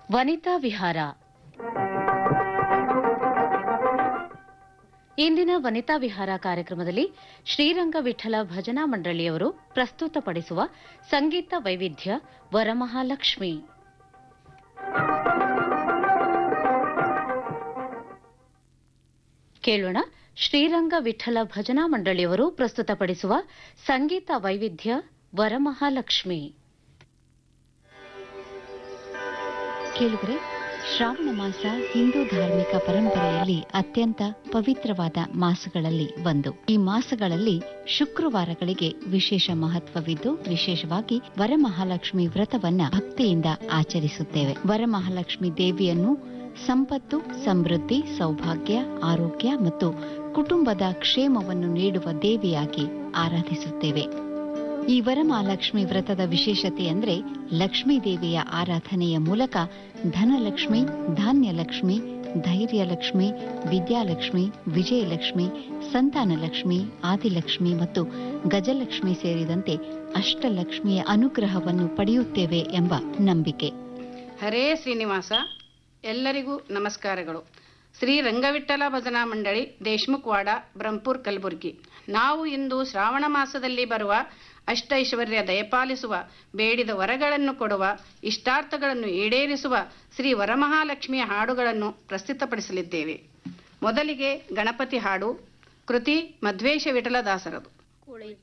ವನಿತಾ ವಿಹಾರ ಇಂದಿನ ವನಿತಾ ವಿಹಾರ ಕಾರ್ಯಕ್ರಮದಲ್ಲಿ ಶ್ರೀರಂಗ ವಿಠಲ ಭಜನಾ ಮಂಡಳಿಯವರು ಪ್ರಸ್ತುತಪಡಿಸುವ ಸಂಗೀತ ವೈವಿಧ್ಯ ವರಮಹಾಲಕ್ಷ್ಮಿ ಕೇಳೋಣ ಶ್ರೀರಂಗ ವಿಠಲ ಭಜನಾ ಮಂಡಳಿಯವರು ಪ್ರಸ್ತುತಪಡಿಸುವ ಸಂಗೀತ ವೈವಿಧ್ಯ ವರಮಹಾಲಕ್ಷ್ಮಿ ಕೇಳಿದ್ರೆ ಶ್ರಾವಣ ಮಾಸ ಹಿಂದೂ ಧಾರ್ಮಿಕ ಪರಂಪರೆಯಲ್ಲಿ ಅತ್ಯಂತ ಪವಿತ್ರವಾದ ಮಾಸಗಳಲ್ಲಿ ಒಂದು ಈ ಮಾಸಗಳಲ್ಲಿ ಶುಕ್ರವಾರಗಳಿಗೆ ವಿಶೇಷ ಮಹತ್ವವಿದ್ದು ವಿಶೇಷವಾಗಿ ವರಮಹಾಲಕ್ಷ್ಮಿ ವ್ರತವನ್ನ ಭಕ್ತಿಯಿಂದ ಆಚರಿಸುತ್ತೇವೆ ವರಮಹಾಲಕ್ಷ್ಮಿ ದೇವಿಯನ್ನು ಸಂಪತ್ತು ಸಮೃದ್ಧಿ ಸೌಭಾಗ್ಯ ಆರೋಗ್ಯ ಮತ್ತು ಕುಟುಂಬದ ಕ್ಷೇಮವನ್ನು ನೀಡುವ ದೇವಿಯಾಗಿ ಆರಾಧಿಸುತ್ತೇವೆ ಈ ವರಮಹಾಲಕ್ಷ್ಮಿ ವ್ರತದ ವಿಶೇಷತೆ ಅಂದ್ರೆ ಲಕ್ಷ್ಮೀ ದೇವಿಯ ಆರಾಧನೆಯ ಮೂಲಕ ಧನಲಕ್ಷ್ಮಿ ಧಾನ್ಯಲಕ್ಷ್ಮಿ ಧೈರ್ಯಲಕ್ಷ್ಮಿ ವಿದ್ಯಾಲಕ್ಷ್ಮಿ ವಿಜಯಲಕ್ಷ್ಮಿ ಸಂತಾನಲಕ್ಷ್ಮಿ ಆದಿಲಕ್ಷ್ಮಿ ಮತ್ತು ಗಜಲಕ್ಷ್ಮಿ ಸೇರಿದಂತೆ ಅಷ್ಟಲಕ್ಷ್ಮಿಯ ಅನುಗ್ರಹವನ್ನು ಪಡೆಯುತ್ತೇವೆ ಎಂಬ ನಂಬಿಕೆ ಹರೇ ಶ್ರೀನಿವಾಸ ಎಲ್ಲರಿಗೂ ನಮಸ್ಕಾರಗಳು ಶ್ರೀ ರಂಗವಿಠಲ ಭಜನಾ ಮಂಡಳಿ ದೇಶ್ಮುಖ್ ವಾಡ ಬ್ರಹ್ಮಪುರ್ ಕಲಬುರ್ಗಿ ನಾವು ಇಂದು ಶ್ರಾವಣ ಮಾಸದಲ್ಲಿ ಬರುವ ಅಷ್ಟೈಶ್ವರ್ಯ ದಯಪಾಲಿಸುವ ಬೇಡಿದ ವರಗಳನ್ನು ಕೊಡುವ ಇಷ್ಟಾರ್ಥಗಳನ್ನು ಈಡೇರಿಸುವ ಶ್ರೀ ವರಮಹಾಲಕ್ಷ್ಮಿಯ ಹಾಡುಗಳನ್ನು ಪ್ರಸ್ತುತಪಡಿಸಲಿದ್ದೇವೆ ಮೊದಲಿಗೆ ಗಣಪತಿ ಹಾಡು ಕೃತಿ ಮಧ್ವೇಶ ವಿಠಲದಾಸರದು